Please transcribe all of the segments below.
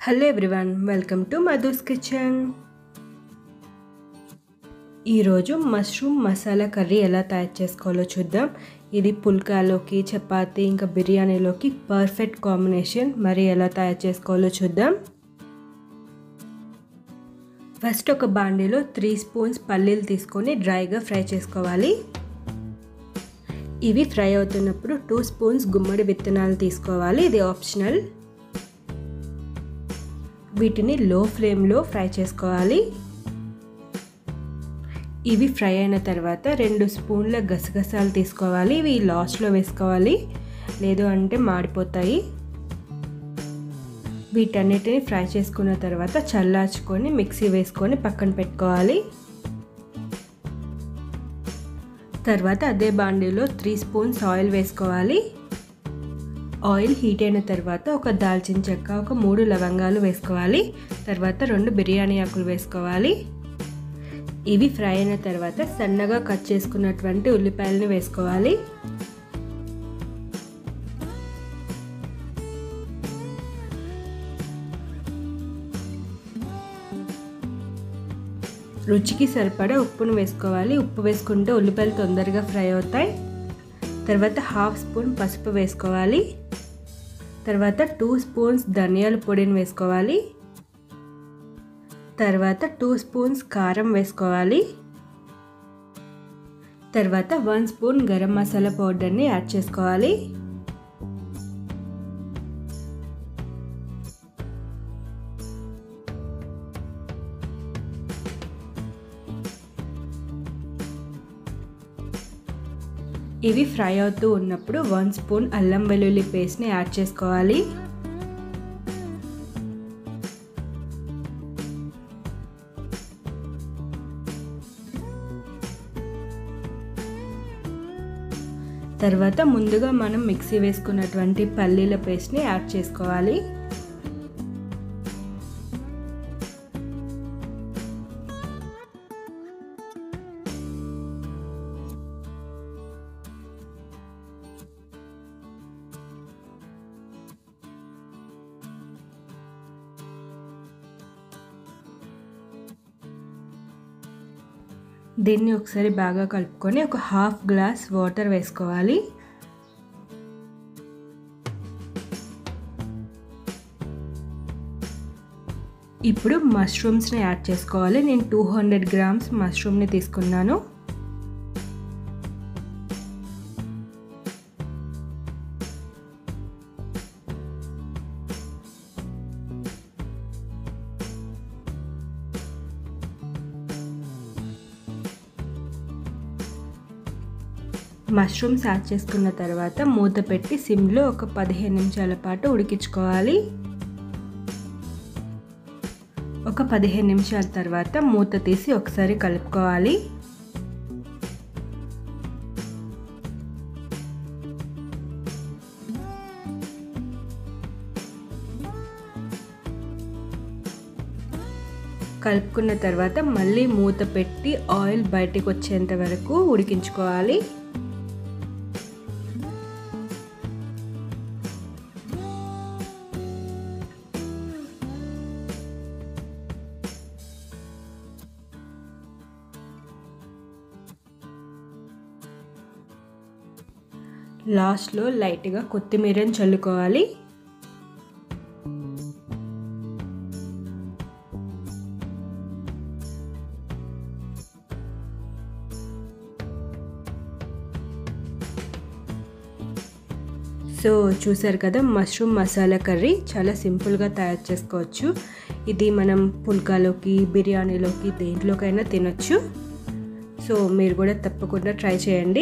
hello everyone welcome to Madhu's kitchen ఈరోజు mushroom masala curry ఎలా తయారు చేసుకోవాలో చూద్దాం ఇది పుల్కాలోకి చపాతీ ఇంకా బిర్యానీలోకి పర్ఫెక్ట్ కాంబినేషన్ మరి ఎలా తయారు చేసుకోవాలో చూద్దాం ఫస్ట్ ఒక బాండీలో త్రీ స్పూన్స్ పల్లీలు తీసుకొని డ్రైగా ఫ్రై చేసుకోవాలి ఇవి ఫ్రై అవుతున్నప్పుడు టూ స్పూన్స్ గుమ్మడి విత్తనాలు తీసుకోవాలి ఇది ఆప్షనల్ వీటిని లో ఫ్లేమ్లో ఫ్రై చేసుకోవాలి ఇవి ఫ్రై అయిన తర్వాత రెండు స్పూన్ల గసగసాలు తీసుకోవాలి ఇవి లాస్ట్లో వేసుకోవాలి లేదు అంటే మాడిపోతాయి వీటన్నిటిని ఫ్రై చేసుకున్న తర్వాత చల్లార్చుకొని మిక్సీ వేసుకొని పక్కన పెట్టుకోవాలి తర్వాత అదే బాండీలో త్రీ స్పూన్స్ ఆయిల్ వేసుకోవాలి ఆయిల్ హీట్ అయిన తర్వాత ఒక దాల్చిన చెక్క ఒక మూడు లవంగాలు వేసుకోవాలి తర్వాత రెండు బిర్యానీ ఆకులు వేసుకోవాలి ఇవి ఫ్రై అయిన తర్వాత సన్నగా కట్ చేసుకున్నటువంటి ఉల్లిపాయలను వేసుకోవాలి రుచికి సరిపడా ఉప్పును వేసుకోవాలి ఉప్పు వేసుకుంటే ఉల్లిపాయలు తొందరగా ఫ్రై అవుతాయి తర్వాత హాఫ్ స్పూన్ పసుపు వేసుకోవాలి తర్వాత టూ స్పూన్స్ ధనియాల పొడిని వేసుకోవాలి తర్వాత టూ స్పూన్స్ కారం వేసుకోవాలి తర్వాత వన్ స్పూన్ గరం మసాలా పౌడర్ని యాడ్ చేసుకోవాలి ఇవి ఫ్రై అవుతూ ఉన్నప్పుడు వన్ స్పూన్ అల్లం వెల్లుల్లి పేస్ట్ని యాడ్ చేసుకోవాలి తర్వాత ముందుగా మనం మిక్సీ వేసుకున్నటువంటి పల్లీల పేస్ట్ని యాడ్ చేసుకోవాలి దీన్ని ఒకసారి బాగా కలుపుకొని ఒక హాఫ్ గ్లాస్ వాటర్ వేసుకోవాలి ఇప్పుడు మష్రూమ్స్ని యాడ్ చేసుకోవాలి నేను టూ హండ్రెడ్ గ్రామ్స్ మష్రూమ్ని తీసుకున్నాను మష్రూమ్స్ యాడ్ చేసుకున్న తర్వాత మూత పెట్టి సిమ్లో ఒక పదిహేను నిమిషాల పాటు ఉడికించుకోవాలి ఒక పదిహేను నిమిషాల తర్వాత మూత తీసి ఒకసారి కలుపుకోవాలి కలుపుకున్న తర్వాత మళ్ళీ మూత పెట్టి ఆయిల్ బయటికి వచ్చేంత వరకు ఉడికించుకోవాలి లాస్ట్లో లైట్గా కొత్తిమీరని చల్లుకోవాలి సో చూసారు కదా మష్రూమ్ మసాలా కర్రీ చాలా సింపుల్గా తయారు చేసుకోవచ్చు ఇది మనం పుల్కాలోకి బిర్యానీలోకి దేంట్లోకైనా తినొచ్చు సో మీరు కూడా తప్పకుండా ట్రై చేయండి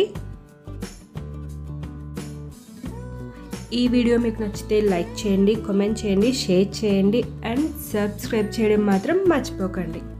ఈ వీడియో మీకు నచ్చితే లైక్ చేయండి కామెంట్ చేయండి షేర్ చేయండి అండ్ సబ్స్క్రైబ్ చేయడం మాత్రం మర్చిపోకండి